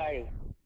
பாய்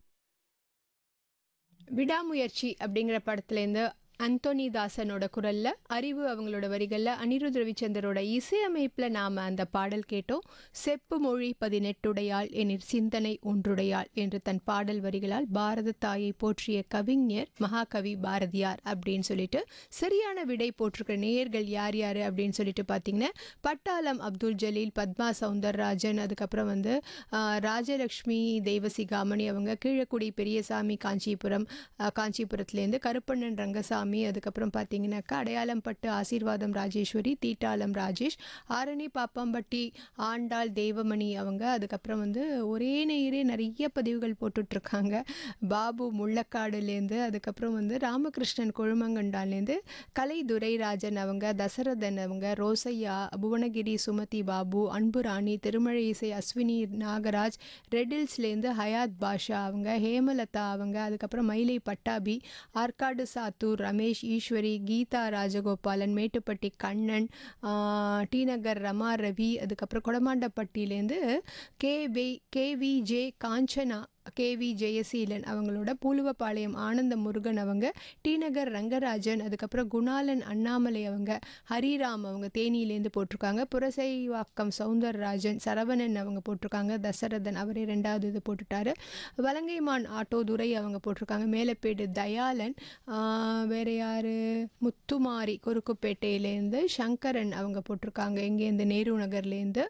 விடாமுயற்சி அப்படிங்கிற படத்துலேருந்து அந்தோனி தாசனோட குரல்ல அறிவு அவங்களோட வரிகளில் அனிருத் ரவிச்சந்தரோட இசையமைப்பில் நாம் அந்த பாடல் கேட்டோம் செப்பு மொழி பதினெட்டுடையாள் எனிற் சிந்தனை ஒன்றுடையாள் என்று தன் பாடல் வரிகளால் பாரத தாயை போற்றிய கவிஞர் மகாகவி பாரதியார் அப்படின்னு சொல்லிட்டு சரியான விடை போட்டிருக்கிற நேயர்கள் யார் யார் அப்படின்னு சொல்லிட்டு பார்த்தீங்கன்னா பட்டாளம் அப்துல் ஜலீல் பத்மா சவுந்தரராஜன் அதுக்கப்புறம் வந்து ஆஹ், ராஜலக்ஷ்மி தெய்வசிகாமணி அவங்க கீழக்குடி பெரியசாமி காஞ்சிபுரம் ஆஹ், காஞ்சிபுரத்துலேருந்து கருப்பண்ணன் ரங்கசாமி அதுக்கப்புறம் பார்த்தீங்கன்னாக்கா அடையாளம் பட்டு ஆசீர்வாதம் ராஜேஸ்வரி தீட்டாளம் ராஜேஷ் ஆரணி பாப்பாம்பட்டி ஆண்டாள் தெய்வமணி அவங்க அதுக்கப்புறம் வந்து ஒரே நேரே நிறைய பதிவுகள் போட்டுட்ருக்காங்க பாபு முள்ளக்காடுலேருந்து அதுக்கப்புறம் வந்து ராமகிருஷ்ணன் கொழுமங்கண்டான்லேருந்து கலை துரைராஜன் அவங்க தசரதன் அவங்க ரோசையா புவனகிரி சுமதி பாபு அன்பு ராணி திருமழை இசை அஸ்வினி நாகராஜ் ரெட்டில்ஸ்லேருந்து ஹயாத் பாஷா அவங்க ஹேமலதா அவங்க அதுக்கப்புறம் மயிலை பட்டாபி ஆற்காடு சாத்தூர் ரமேஷ் ஈஸ்வரி கீதா ராஜகோபாலன் மேட்டுப்பட்டி கண்ணன் ஆஹ், டி நகர் ரமா ரவி அதுக்கப்புறம் கொடமாண்டப்பட்டியிலேருந்து K V K V J Kanchana K V Jayaseelan அவங்களோட பூலுவப்பாளையம் ஆனந்த முருகன் அவங்க டி நகர் ரங்கராஜன் அதுக்கப்புறம் குணாலன் அண்ணாமலை அவங்க ஹரிராம் அவங்க தேனியிலேருந்து போட்டிருக்காங்க புரசைவாக்கம் சவுந்தரராஜன் சரவணன் அவங்க போட்டிருக்காங்க தசரதன் அவரே ரெண்டாவது இது போட்டுட்டாரு வலங்கைமான் ஆட்டோ துரை அவங்க போட்டிருக்காங்க மேலப்பேடு தயாளன் ஆஹ், வேற யாரு முத்துமாரி குறுக்குப்பேட்டையிலேருந்து சங்கரன் அவங்க போட்டிருக்காங்க எங்கேருந்து நேரு நகர்லேருந்து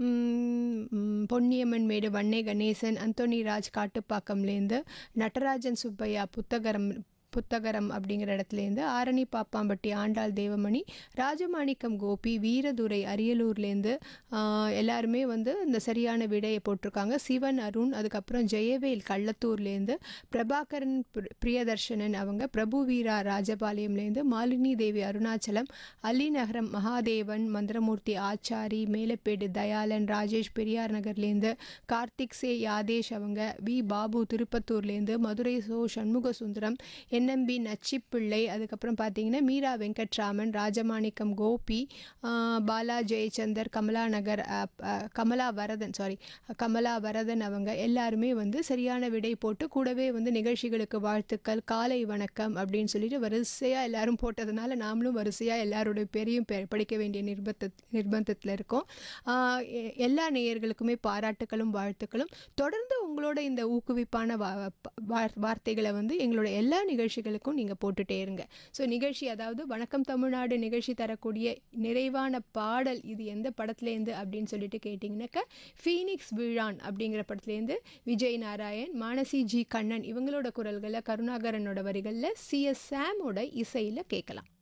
ம், ம், பொன்னியம்மன் மேடு வன்னே கணேசன் அந்தோனி ராஜ் காட்டுப்பாக்கம்லேருந்து நடராஜன் சுப்பையா புத்தகரம் புத்தகரம் அப்படிங்கிற இடத்துலேருந்து ஆரணி பாப்பாம்பட்டி ஆண்டாள் தேவமணி ராஜமாணிக்கம் கோபி வீரதுரை அரியலூர்லேருந்து ஆஹ், எல்லாருமே வந்து இந்த சரியான விடையை போட்டிருக்காங்க சிவன் அருண் அதுக்கப்புறம் ஜெயவேல் கள்ளத்தூர்லேருந்து பிரபாகரன் பிர- பிரியதர்ஷனன் அவங்க பிரபு வீரா ராஜபாளையம்லேருந்து மாலினி தேவி அருணாச்சலம் அலிநகரம் மகாதேவன் மந்திரமூர்த்தி ஆச்சாரி மேலப்பேடு தயாளன் ராஜேஷ் பெரியார் நகர்லேருந்து கார்த்திக் சே யாதேஷ் அவங்க வி பாபு திருப்பத்தூர்லேருந்து மதுரை சோ சண்முக சுந்தரம் என்எம்பி நச்சிப்பிள்ளை அதுக்கப்புறம் பார்த்தீங்கன்னா மீரா வெங்கட்ராமன் ராஜமாணிக்கம் கோபி ஆஹ், பாலா ஜெயச்சந்தர் கமலா நகர் அஹ், அஹ், கமலா வரதன் சாரி கமலா வரதன் அவங்க எல்லாருமே வந்து சரியான விடை போட்டு கூடவே வந்து நிகழ்ச்சிகளுக்கு வாழ்த்துக்கள் காலை வணக்கம் அப்படின்னு சொல்லிட்டு வரிசையாக எல்லாரும் போட்டதுனால நாமளும் வரிசையாக எல்லாருடைய பேரையும் பெ- படிக்க வேண்டிய நிர்பந்த நிர்பந்தத்தில் இருக்கோம் ஆஹ் எ- எல்லா நேயர்களுக்குமே பாராட்டுகளும் வாழ்த்துக்களும் தொடர்ந்து உங்களோட இந்த ஊக்குவிப்பான வா- வார்- வார்த்தைகளை வந்து எங்களோட எல்லா நிகழ்ச்சிகளுக்கும் நீங்கள் போட்டுட்டே இருங்க ஸோ நிகழ்ச்சி அதாவது வணக்கம் தமிழ்நாடு நிகழ்ச்சி தரக்கூடிய நிறைவான பாடல் இது எந்த படத்துலேருந்து அப்படின்னு சொல்லிட்டு கேட்டிங்கனாக்கா ஃபீனிக்ஸ் விழான் அப்படிங்கிற படத்துலேருந்து விஜய் நாராயண் மானசி ஜி கண்ணன் இவங்களோட குரல்களை கருணாகரனோட வரிகளில் சிஎஸ் சாமோட இசையில் கேட்கலாம்